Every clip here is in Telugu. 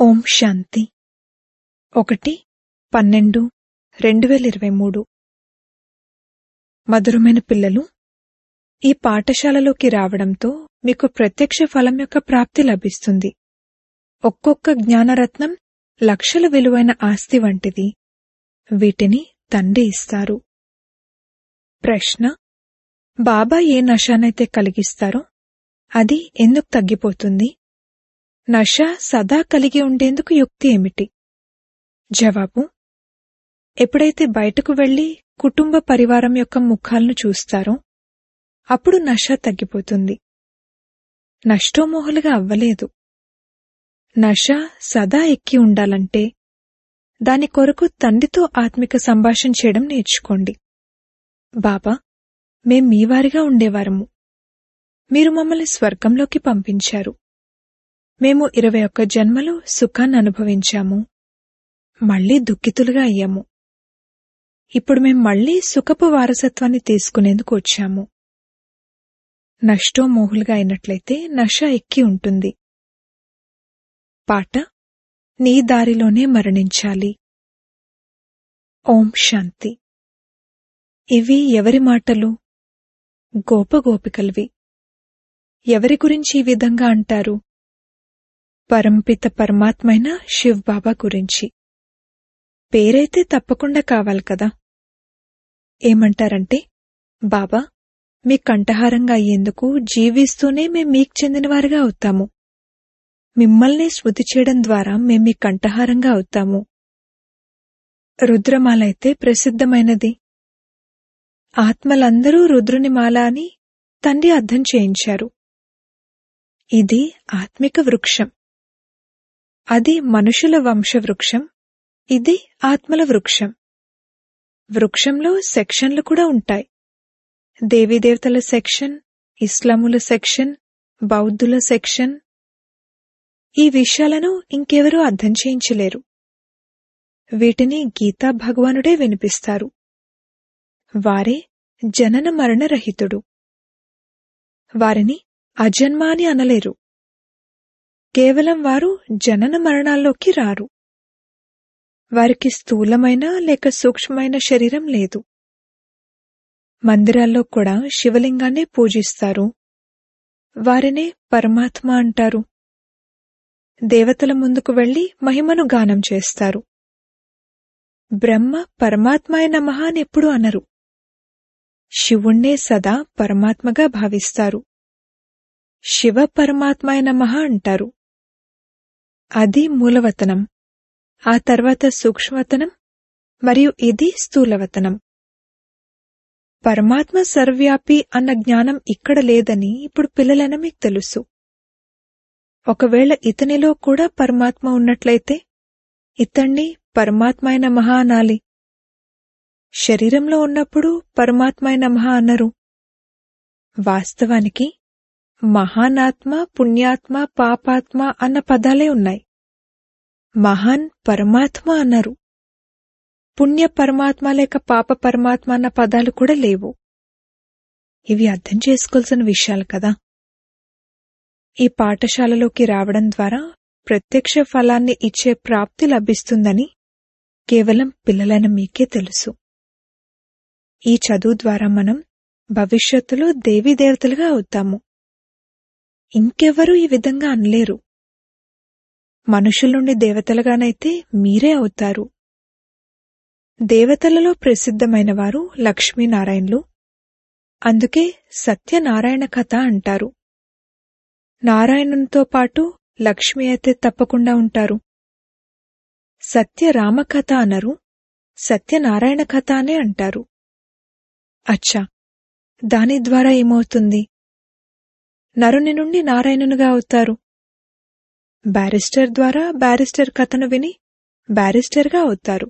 ఓం శాంతి ఒకటి పన్నెండు రెండు వేల ఇరవై మూడు మధురమైన పిల్లలు ఈ పాఠశాలలోకి రావడంతో మీకు ప్రత్యక్ష ఫలం యొక్క ప్రాప్తి లభిస్తుంది ఒక్కొక్క జ్ఞానరత్నం లక్షల విలువైన ఆస్తి వంటిది వీటిని తండ్రి ఇస్తారు ప్రశ్న బాబా ఏ నశానైతే కలిగిస్తారో అది ఎందుకు తగ్గిపోతుంది నష సదా కలిగి ఉండేందుకు యుక్తి ఏమిటి జవాబు ఎప్పుడైతే బయటకు వెళ్లి కుటుంబ పరివారం యొక్క ముఖాలను చూస్తారో అప్పుడు నష తగ్గిపోతుంది నష్టోమోహలుగా అవ్వలేదు నష సదా ఎక్కి ఉండాలంటే దాని కొరకు తండ్రితో ఆత్మిక సంభాషణ చేయడం నేర్చుకోండి బాబా మేం మీవారిగా ఉండేవారము మీరు మమ్మల్ని స్వర్గంలోకి పంపించారు మేము ఇరవై ఒక్క జన్మలు సుఖాన్ని అనుభవించాము మళ్లీ దుఃఖితులుగా అయ్యాము ఇప్పుడు మేం మళ్లీ సుఖపు వారసత్వాన్ని తీసుకునేందుకు వచ్చాము నష్టోమోహులుగా అయినట్లయితే నష ఎక్కి ఉంటుంది పాట నీ దారిలోనే మరణించాలి ఓం శాంతి ఇవి ఎవరి మాటలు గోపగోపికల్వి ఎవరి గురించి ఈ విధంగా అంటారు పరంపిత పరమాత్మైన శివ్ బాబా గురించి పేరైతే తప్పకుండా కావాలి కదా ఏమంటారంటే బాబా మీ కంఠహారంగా అయ్యేందుకు జీవిస్తూనే మేం మీకు చెందినవారుగా అవుతాము మిమ్మల్ని స్మృతి చేయడం ద్వారా మేం మీ కంఠహారంగా అవుతాము రుద్రమాల అయితే ప్రసిద్ధమైనది ఆత్మలందరూ రుద్రుని మాల అని తండ్రి అర్థం చేయించారు ఇది ఆత్మిక వృక్షం అది మనుషుల వంశవృక్షం ఇది ఆత్మల వృక్షం వృక్షంలో సెక్షన్లు కూడా ఉంటాయి దేవీదేవతల సెక్షన్ ఇస్లాముల సెక్షన్ బౌద్ధుల సెక్షన్ ఈ విషయాలను ఇంకెవరూ అర్థం చేయించలేరు వీటిని గీతా భగవానుడే వినిపిస్తారు వారే జనన మరణరహితుడు వారిని అజన్మ అని అనలేరు కేవలం వారు జనన మరణాల్లోకి రారు వారికి స్థూలమైన లేక సూక్ష్మమైన శరీరం లేదు మందిరాల్లో కూడా శివలింగాన్నే పూజిస్తారు వారినే పరమాత్మ అంటారు దేవతల ముందుకు వెళ్లి మహిమను గానం చేస్తారు బ్రహ్మ పరమాత్మాయ నమః అని ఎప్పుడు అనరు శివుణ్ణే సదా పరమాత్మగా భావిస్తారు శివ పరమాత్మాయ నమః అంటారు అది మూలవతనం ఆ తర్వాత సూక్ష్మవతనం మరియు ఇది స్థూలవతనం పరమాత్మ సర్వ్యాపి అన్న జ్ఞానం ఇక్కడ లేదని ఇప్పుడు పిల్లలైన మీకు తెలుసు ఒకవేళ ఇతనిలో కూడా పరమాత్మ ఉన్నట్లయితే ఇతణ్ణి పరమాత్మాయన మహా అనాలి శరీరంలో ఉన్నప్పుడు పరమాత్మాయన మహా అన్నరు వాస్తవానికి మహానాత్మ పుణ్యాత్మ పాపాత్మ అన్న పదాలే ఉన్నాయి మహాన్ పరమాత్మ అన్నారు పుణ్య పరమాత్మ లేక పాప పరమాత్మ అన్న పదాలు కూడా లేవు ఇవి అర్థం చేసుకోవాల్సిన విషయాలు కదా ఈ పాఠశాలలోకి రావడం ద్వారా ప్రత్యక్ష ఫలాన్ని ఇచ్చే ప్రాప్తి లభిస్తుందని కేవలం పిల్లలైన మీకే తెలుసు ఈ చదువు ద్వారా మనం భవిష్యత్తులో దేవీదేవతలుగా అవుతాము ఇంకెవరూ ఈ విధంగా అనలేరు మనుషుల నుండి దేవతలుగానైతే మీరే అవుతారు దేవతలలో ప్రసిద్ధమైన వారు లక్ష్మీనారాయణులు అందుకే సత్యనారాయణ కథ అంటారు నారాయణునితో పాటు లక్ష్మి అయితే తప్పకుండా ఉంటారు సత్యరామ కథ అనరు సత్యనారాయణ కథ అనే అంటారు అచ్చా దాని ద్వారా ఏమవుతుంది నరుని నుండి నారాయణునిగా అవుతారు బ్యారిస్టర్ ద్వారా బ్యారిస్టర్ కథను విని బ్యారిస్టర్గా అవుతారు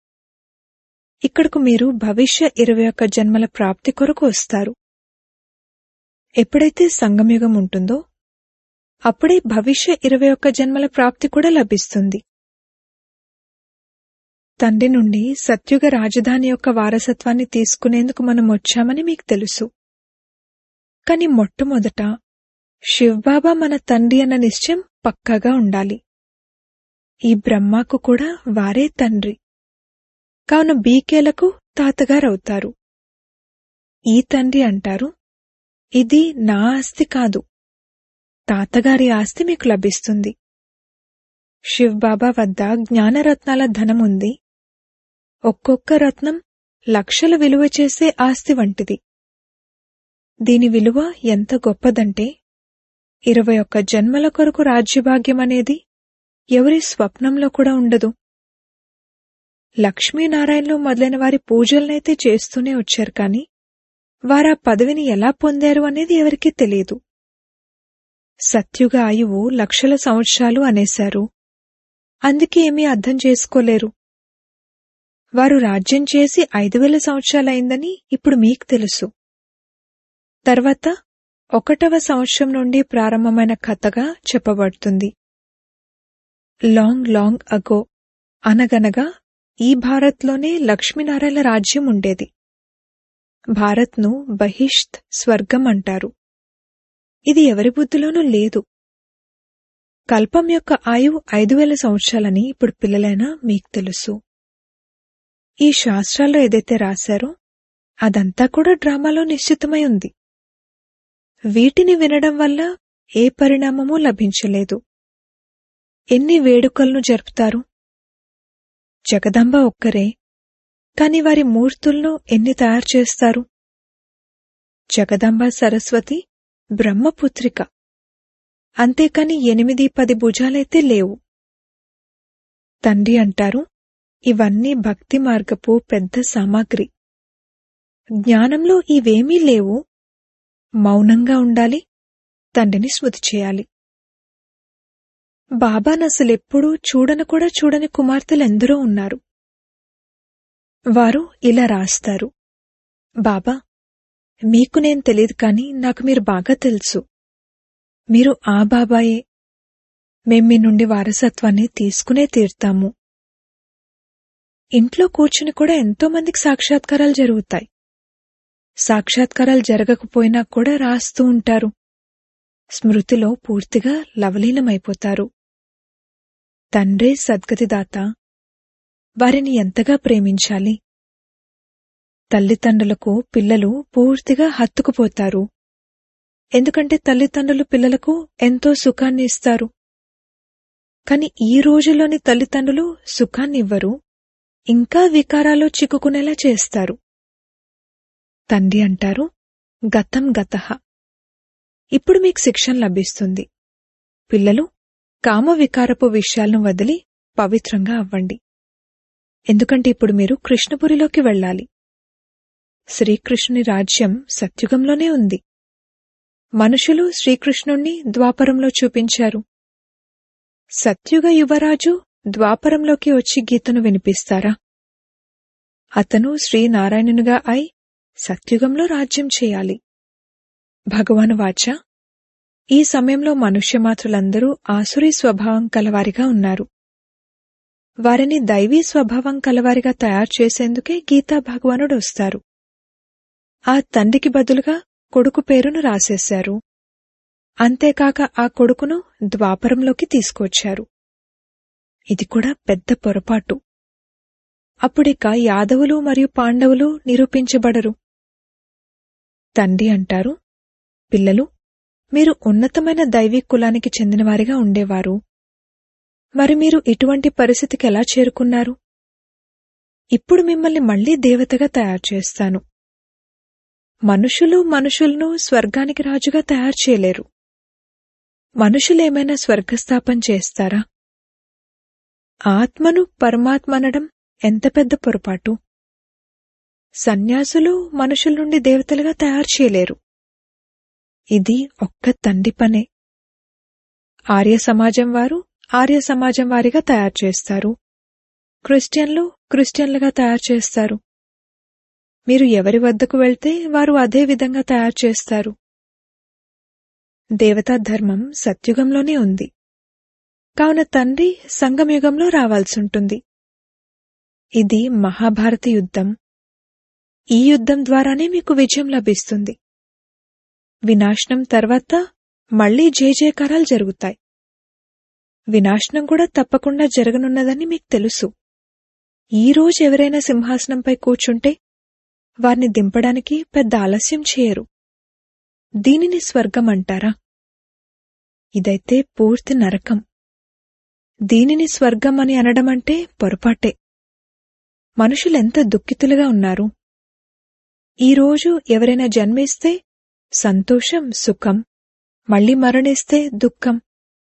ఇక్కడకు మీరు భవిష్య ఇరవై ఒక్క జన్మల ప్రాప్తి కొరకు వస్తారు ఎప్పుడైతే సంగమయుగం ఉంటుందో అప్పుడే భవిష్య ఇరవై ఒక్క జన్మల ప్రాప్తి కూడా లభిస్తుంది తండ్రి నుండి సత్యుగ రాజధాని యొక్క వారసత్వాన్ని తీసుకునేందుకు మనం వచ్చామని మీకు తెలుసు కాని మొట్టమొదట శివ్బాబా మన తండ్రి అన్న నిశ్చయం పక్కాగా ఉండాలి ఈ బ్రహ్మకు కూడా వారే తండ్రి కావున బీకేలకు తాతగారవుతారు ఈ తండ్రి అంటారు ఇది నా ఆస్తి కాదు తాతగారి ఆస్తి మీకు లభిస్తుంది శివ్ బాబా వద్ద జ్ఞానరత్నాల ధనముంది ఒక్కొక్క రత్నం లక్షల విలువ చేసే ఆస్తి వంటిది దీని విలువ ఎంత గొప్పదంటే ఇరవై ఒక్క జన్మల కొరకు రాజ్యభాగ్యం అనేది ఎవరి స్వప్నంలో కూడా ఉండదు లక్ష్మీనారాయణలు మొదలైన వారి పూజలనైతే చేస్తూనే వచ్చారు కాని వారా పదవిని ఎలా పొందారు అనేది ఎవరికీ తెలియదు సత్యుగ ఆయువు లక్షల సంవత్సరాలు అనేశారు అందుకే ఏమీ అర్థం చేసుకోలేరు వారు రాజ్యం చేసి ఐదు వేల సంవత్సరాలైందని ఇప్పుడు మీకు తెలుసు తర్వాత ఒకటవ సంవత్సరం నుండి ప్రారంభమైన కథగా చెప్పబడుతుంది లాంగ్ లాంగ్ అగో అనగనగా ఈ భారత్లోనే లక్ష్మీనారాయణ రాజ్యం ఉండేది భారత్ను బహిష్త్ స్వర్గం అంటారు ఇది ఎవరి బుద్ధిలోనూ లేదు కల్పం యొక్క ఆయువు ఐదు వేల సంవత్సరాలని ఇప్పుడు పిల్లలైనా మీకు తెలుసు ఈ శాస్త్రాల్లో ఏదైతే రాశారో అదంతా కూడా డ్రామాలో నిశ్చితమై ఉంది వీటిని వినడం వల్ల ఏ పరిణామమూ లభించలేదు ఎన్ని వేడుకలను జరుపుతారు జగదంబ ఒక్కరే కాని వారి మూర్తులను ఎన్ని తయారు చేస్తారు జగదంబ సరస్వతి బ్రహ్మపుత్రిక అంతేకాని ఎనిమిది పది భుజాలైతే లేవు తండ్రి అంటారు ఇవన్నీ భక్తి మార్గపు పెద్ద సామాగ్రి జ్ఞానంలో ఇవేమీ లేవు మౌనంగా ఉండాలి తండ్రిని స్మృతి చేయాలి బాబానసలెప్పుడూ చూడను కూడా చూడని కుమార్తెలెందరో ఉన్నారు వారు ఇలా రాస్తారు బాబా మీకు నేను తెలియదు కాని నాకు మీరు బాగా తెలుసు మీరు ఆ బాబాయే మేం మీ నుండి వారసత్వాన్ని తీసుకునే తీరుతాము ఇంట్లో కూర్చుని కూడా ఎంతో మందికి సాక్షాత్కారాలు జరుగుతాయి సాక్షాత్కారాలు జరగకపోయినా కూడా రాస్తూ ఉంటారు స్మృతిలో పూర్తిగా లవలీనమైపోతారు తండ్రే సద్గతిదాత వారిని ఎంతగా ప్రేమించాలి తల్లిదండ్రులకు పిల్లలు పూర్తిగా హత్తుకుపోతారు ఎందుకంటే తల్లిదండ్రులు పిల్లలకు ఎంతో సుఖాన్ని ఇస్తారు కాని ఈ రోజుల్లోని తల్లిదండ్రులు సుఖాన్నివ్వరు ఇంకా వికారాలు చిక్కుకునేలా చేస్తారు తండ్రి అంటారు గతం గతః ఇప్పుడు మీకు శిక్షణ లభిస్తుంది పిల్లలు కామ వికారపు విషయాలను వదిలి పవిత్రంగా అవ్వండి ఎందుకంటే ఇప్పుడు మీరు కృష్ణపురిలోకి వెళ్ళాలి శ్రీకృష్ణుని రాజ్యం సత్యుగంలోనే ఉంది మనుషులు శ్రీకృష్ణుణ్ణి ద్వాపరంలో చూపించారు సత్యుగ యువరాజు ద్వాపరంలోకి వచ్చి గీతను వినిపిస్తారా అతను శ్రీనారాయణునిగా అయి సత్యుగంలో రాజ్యం చేయాలి భగవాను వాచ ఈ సమయంలో మనుష్యమాతృలందరూ ఆసురీ స్వభావం కలవారిగా ఉన్నారు వారిని దైవీ స్వభావం కలవారిగా తయారు చేసేందుకే గీతా భగవానుడు వస్తారు ఆ తండ్రికి బదులుగా కొడుకు పేరును రాసేశారు అంతేకాక ఆ కొడుకును ద్వాపరంలోకి తీసుకొచ్చారు ఇది కూడా పెద్ద పొరపాటు అప్పుడిక యాదవులు మరియు పాండవులు నిరూపించబడరు తండ్రి అంటారు పిల్లలు మీరు ఉన్నతమైన దైవీ కులానికి చెందినవారిగా ఉండేవారు మరి మీరు ఇటువంటి పరిస్థితికి ఎలా చేరుకున్నారు ఇప్పుడు మిమ్మల్ని మళ్లీ దేవతగా తయారు చేస్తాను మనుషులు మనుషులను స్వర్గానికి రాజుగా తయారు చేయలేరు మనుషులేమైనా స్వర్గస్థాపన చేస్తారా ఆత్మను పరమాత్మనడం ఎంత పెద్ద పొరపాటు సన్యాసులు మనుషుల నుండి దేవతలుగా తయారు చేయలేరు ఇది ఒక్క తండ్రి పనే ఆర్య సమాజం వారు ఆర్య సమాజం వారిగా తయారు చేస్తారు క్రిస్టియన్లు క్రిస్టియన్లుగా తయారు చేస్తారు మీరు ఎవరి వద్దకు వెళ్తే వారు అదే విధంగా తయారు చేస్తారు దేవతా ధర్మం సత్యుగంలోనే ఉంది కావున తండ్రి సంగమయుగంలో రావాల్సుంటుంది ఇది మహాభారత యుద్ధం ఈ యుద్ధం ద్వారానే మీకు విజయం లభిస్తుంది వినాశనం తర్వాత మళ్లీ జయజయకారాలు జరుగుతాయి వినాశనం కూడా తప్పకుండా జరగనున్నదని మీకు తెలుసు ఈ రోజు ఎవరైనా సింహాసనంపై కూర్చుంటే వారిని దింపడానికి పెద్ద ఆలస్యం చేయరు దీనిని స్వర్గం అంటారా ఇదైతే పూర్తి నరకం దీనిని స్వర్గం అని అనడం అంటే పొరపాటే మనుషులెంత దుఃఖితులుగా ఉన్నారు ఈరోజు ఎవరైనా జన్మిస్తే సంతోషం సుఖం మళ్ళీ మరణిస్తే దుఃఖం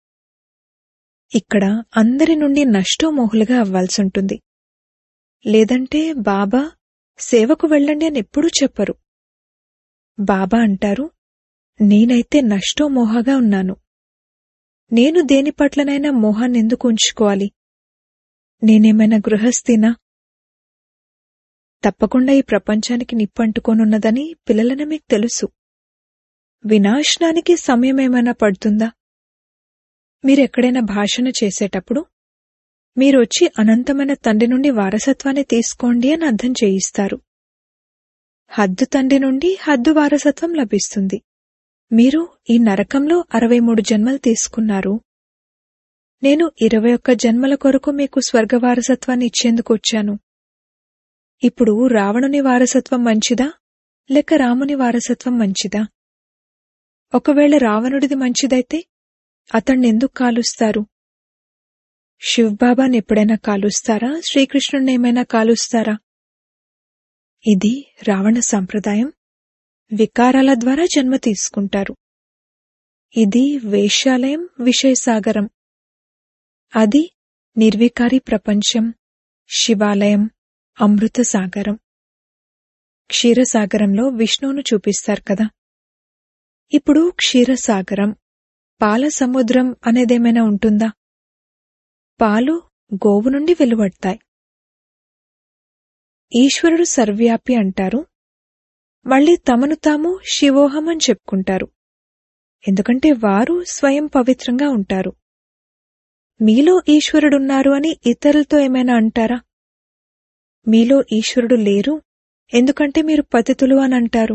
ఇక్కడ అందరి నుండి నష్టోమోహులుగా అవ్వాల్సుంటుంది లేదంటే బాబా సేవకు వెళ్ళండి అని ఎప్పుడూ చెప్పరు బాబా అంటారు నేనైతే నష్టోమోహగా ఉన్నాను నేను దేని పట్లనైనా మోహాన్ని ఎందుకు ఉంచుకోవాలి నేనేమైనా గృహస్థినా తప్పకుండా ఈ ప్రపంచానికి నిప్పంటుకోనున్నదని పిల్లలని మీకు తెలుసు వినాశనానికి సమయమేమైనా పడుతుందా మీరెక్కడైనా భాషణ చేసేటప్పుడు మీరొచ్చి అనంతమైన తండ్రి నుండి వారసత్వాన్ని తీసుకోండి అని అర్థం చేయిస్తారు హద్దు తండ్రి నుండి హద్దు వారసత్వం లభిస్తుంది మీరు ఈ నరకంలో అరవై మూడు జన్మలు తీసుకున్నారు నేను ఇరవై ఒక్క జన్మల కొరకు మీకు స్వర్గ వారసత్వాన్ని ఇచ్చేందుకు వచ్చాను ఇప్పుడు రావణుని వారసత్వం మంచిదా లేక రాముని వారసత్వం మంచిదా ఒకవేళ రావణుడిది మంచిదైతే అతణ్ణెందుకు కాలుస్తారు శివ్బాబాని ఎప్పుడైనా కాలుస్తారా శ్రీకృష్ణుణ్ణి ఏమైనా కాలుస్తారా ఇది రావణ సంప్రదాయం వికారాల ద్వారా జన్మ తీసుకుంటారు ఇది వేశ్యాలయం విషయసాగరం అది నిర్వికారి ప్రపంచం శివాలయం అమృత సాగరం క్షీరసాగరంలో విష్ణువును చూపిస్తారు కదా ఇప్పుడు క్షీరసాగరం పాల సముద్రం అనేదేమైనా ఉంటుందా పాలు గోవు నుండి వెలువడతాయి ఈశ్వరుడు సర్వ్యాపి అంటారు మళ్ళీ తమను తాము శివోహం అని చెప్పుకుంటారు ఎందుకంటే వారు స్వయం పవిత్రంగా ఉంటారు మీలో ఈశ్వరుడున్నారు అని ఇతరులతో ఏమైనా అంటారా మీలో ఈశ్వరుడు లేరు ఎందుకంటే మీరు పతితులు అని అంటారు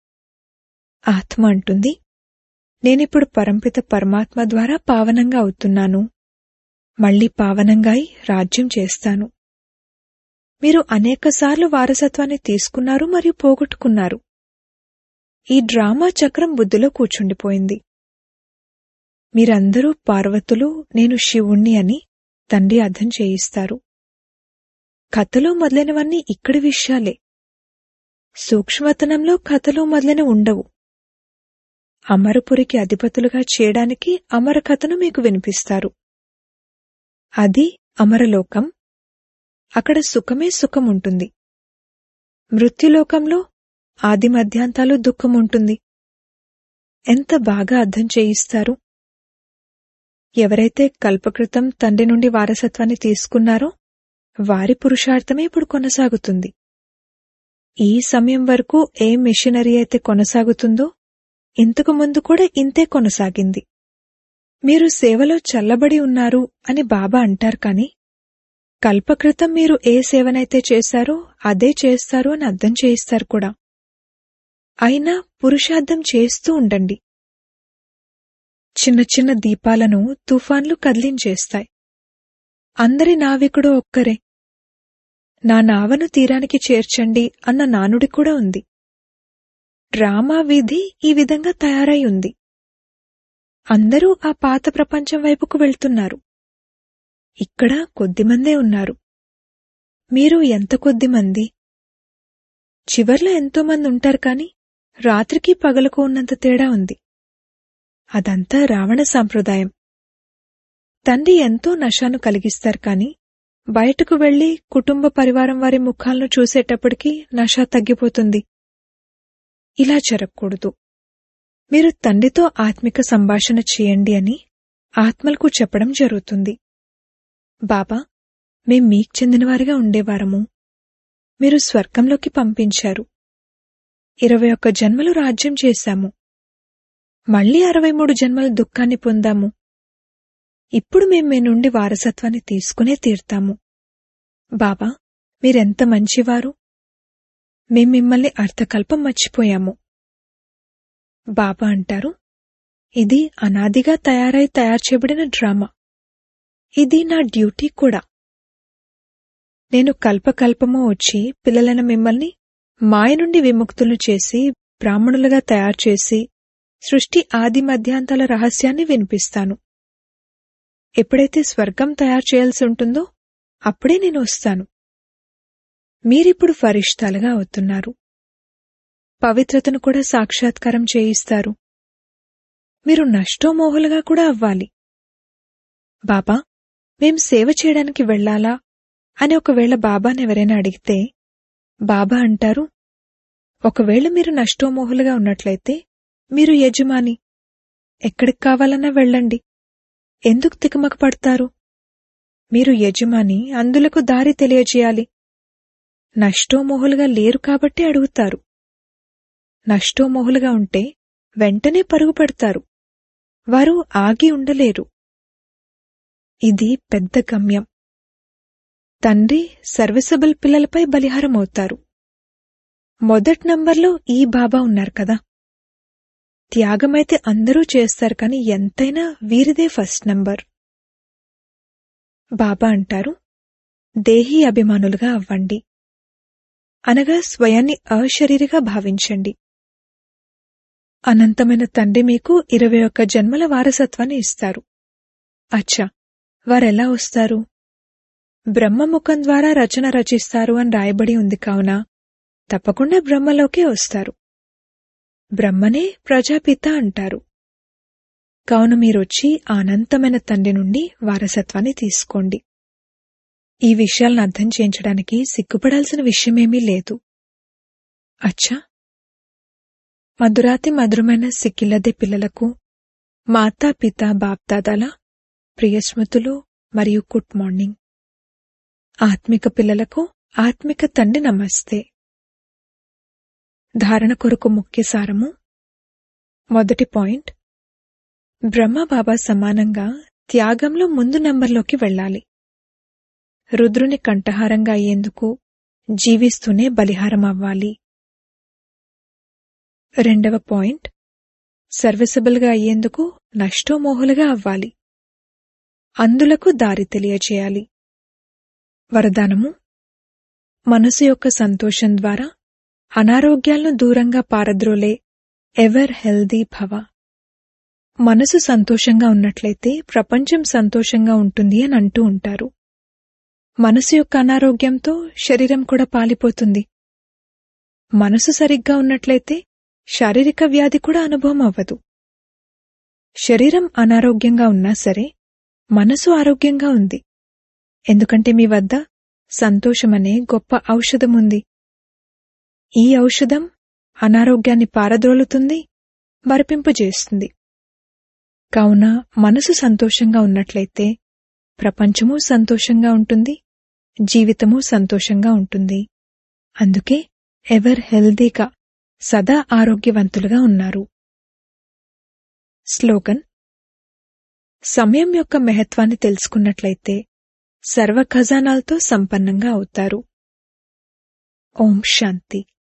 ఆత్మ అంటుంది నేనిప్పుడు పరంపిత పరమాత్మ ద్వారా పావనంగా అవుతున్నాను మళ్ళీ పావనంగాయి రాజ్యం చేస్తాను మీరు అనేకసార్లు వారసత్వాన్ని తీసుకున్నారు మరియు పోగొట్టుకున్నారు ఈ డ్రామా చక్రం బుద్ధిలో కూర్చుండిపోయింది మీరందరూ పార్వతులు నేను శివుణ్ణి అని తండ్రి అర్థం చేయిస్తారు కథలో మొదలైనవన్నీ ఇక్కడి విషయాలే సూక్ష్మతనంలో కథలు మొదలైన ఉండవు అమరపురికి అధిపతులుగా చేయడానికి అమర కథను మీకు వినిపిస్తారు అది అమరలోకం అక్కడ సుఖమే సుఖం ఉంటుంది మృత్యులోకంలో ఆది మధ్యాంతాలు దుఃఖం ఉంటుంది ఎంత బాగా అర్థం చేయిస్తారు ఎవరైతే కల్పకృతం తండ్రి నుండి వారసత్వాన్ని తీసుకున్నారో వారి పురుషార్థమే ఇప్పుడు కొనసాగుతుంది ఈ సమయం వరకు ఏ మిషనరీ అయితే కొనసాగుతుందో ఇంతకు ముందు కూడా ఇంతే కొనసాగింది మీరు సేవలో చల్లబడి ఉన్నారు అని బాబా అంటారు కాని కల్పకృతం మీరు ఏ సేవనైతే చేశారో అదే చేస్తారు అని అర్థం చేయిస్తారు కూడా అయినా పురుషార్థం చేస్తూ ఉండండి చిన్న చిన్న దీపాలను తుఫాన్లు కదిలించేస్తాయి అందరి నావికుడు ఒక్కరే నా నావను తీరానికి చేర్చండి అన్న నానుడి కూడా ఉంది డ్రామా విధి ఈ విధంగా తయారై ఉంది అందరూ ఆ పాత ప్రపంచం వైపుకు వెళ్తున్నారు ఇక్కడ కొద్దిమందే ఉన్నారు మీరు ఎంత కొద్దిమంది చివర్లో ఎంతోమంది ఉంటారు కాని రాత్రికి పగలకు ఉన్నంత తేడా ఉంది అదంతా రావణ సాంప్రదాయం తండ్రి ఎంతో నశాను కలిగిస్తారు కాని బయటకు వెళ్లి కుటుంబ పరివారం వారి ముఖాలను చూసేటప్పటికీ నష తగ్గిపోతుంది ఇలా జరగకూడదు మీరు తండ్రితో ఆత్మిక సంభాషణ చేయండి అని ఆత్మలకు చెప్పడం జరుగుతుంది బాబా మేం మీకు చెందినవారిగా ఉండేవారము మీరు స్వర్గంలోకి పంపించారు ఇరవై ఒక్క జన్మలు రాజ్యం చేశాము మళ్లీ అరవై మూడు జన్మల దుఃఖాన్ని పొందాము ఇప్పుడు మేం మీ నుండి వారసత్వాన్ని తీసుకునే తీర్తాము బాబా మీరెంత మంచివారు మేం మిమ్మల్ని అర్థకల్పం మర్చిపోయాము బాబా అంటారు ఇది అనాదిగా తయారై తయారు చేయబడిన డ్రామా ఇది నా డ్యూటీ కూడా నేను కల్పకల్పము వచ్చి పిల్లలైన మిమ్మల్ని మాయ నుండి విముక్తులు చేసి బ్రాహ్మణులుగా తయారు చేసి సృష్టి ఆది మధ్యాంతాల రహస్యాన్ని వినిపిస్తాను ఎప్పుడైతే స్వర్గం తయారు చేయాల్సి ఉంటుందో అప్పుడే నేను వస్తాను మీరిప్పుడు ఫరిష్టాలుగా అవుతున్నారు పవిత్రతను కూడా సాక్షాత్కారం చేయిస్తారు మీరు నష్టోమోహులుగా కూడా అవ్వాలి బాబా మేం సేవ చేయడానికి వెళ్ళాలా అని ఒకవేళ బాబాని ఎవరైనా అడిగితే బాబా అంటారు ఒకవేళ మీరు నష్టోమోహులుగా ఉన్నట్లయితే మీరు యజమాని ఎక్కడికి కావాలన్నా వెళ్ళండి ఎందుకు తికమక పడతారు మీరు యజమాని అందులకు దారి తెలియజేయాలి నష్టోమోహులుగా లేరు కాబట్టి అడుగుతారు నష్టోమోహులుగా ఉంటే వెంటనే పరుగు పెడతారు వారు ఆగి ఉండలేరు ఇది పెద్ద గమ్యం తండ్రి సర్వీసబుల్ పిల్లలపై బలిహారమవుతారు మొదటి నంబర్లో ఈ బాబా ఉన్నారు కదా త్యాగమైతే అందరూ చేస్తారు కానీ ఎంతైనా వీరిదే ఫస్ట్ నంబర్ బాబా అంటారు దేహీ అభిమానులుగా అవ్వండి అనగా స్వయాన్ని అశరీరిగా భావించండి అనంతమైన తండ్రి మీకు ఇరవై ఒక్క జన్మల వారసత్వాన్ని ఇస్తారు అచ్చా వారెలా వస్తారు బ్రహ్మముఖం ద్వారా రచన రచిస్తారు అని రాయబడి ఉంది కావున తప్పకుండా బ్రహ్మలోకే వస్తారు బ్రహ్మనే ప్రజాపిత అంటారు కావున మీరొచ్చి అనంతమైన తండ్రి నుండి వారసత్వాన్ని తీసుకోండి ఈ విషయాలను అర్థం చేయించడానికి సిగ్గుపడాల్సిన విషయమేమీ లేదు అచ్చా మధురాతి మధురమైన సిక్కిల్లదే పిల్లలకు మాతా పిత బాప్దాదాల ప్రియస్మృతులు మరియు గుడ్ మార్నింగ్ ఆత్మిక పిల్లలకు ఆత్మిక తండ్రి నమస్తే ధారణ కొరకు ముఖ్య సారము మొదటి పాయింట్ బ్రహ్మబాబా సమానంగా త్యాగంలో ముందు నంబర్లోకి వెళ్ళాలి రుద్రుని కంఠహారంగా అయ్యేందుకు జీవిస్తూనే బలిహారం అవ్వాలి రెండవ పాయింట్ సర్వీసబుల్గా అయ్యేందుకు నష్టోమోహులుగా అవ్వాలి అందులకు దారి తెలియచేయాలి వరదానము మనసు యొక్క సంతోషం ద్వారా అనారోగ్యాలను దూరంగా పారద్రోలే ఎవర్ హెల్దీ భవ మనసు సంతోషంగా ఉన్నట్లయితే ప్రపంచం సంతోషంగా ఉంటుంది అని అంటూ ఉంటారు మనసు యొక్క అనారోగ్యంతో శరీరం కూడా పాలిపోతుంది మనసు సరిగ్గా ఉన్నట్లయితే శారీరక వ్యాధి కూడా అనుభవం అవ్వదు శరీరం అనారోగ్యంగా ఉన్నా సరే మనసు ఆరోగ్యంగా ఉంది ఎందుకంటే మీ వద్ద సంతోషమనే గొప్ప ఔషధం ఉంది ఈ ఔషధం అనారోగ్యాన్ని పారద్రోలుతుంది మరిపింపజేస్తుంది కావున మనసు సంతోషంగా ఉన్నట్లయితే ప్రపంచము సంతోషంగా ఉంటుంది జీవితము సంతోషంగా ఉంటుంది అందుకే ఎవర్ హెల్దీగా సదా ఆరోగ్యవంతులుగా ఉన్నారు స్లోగన్ సమయం యొక్క మహత్వాన్ని తెలుసుకున్నట్లయితే సర్వ ఖజానాలతో సంపన్నంగా అవుతారు ఓం శాంతి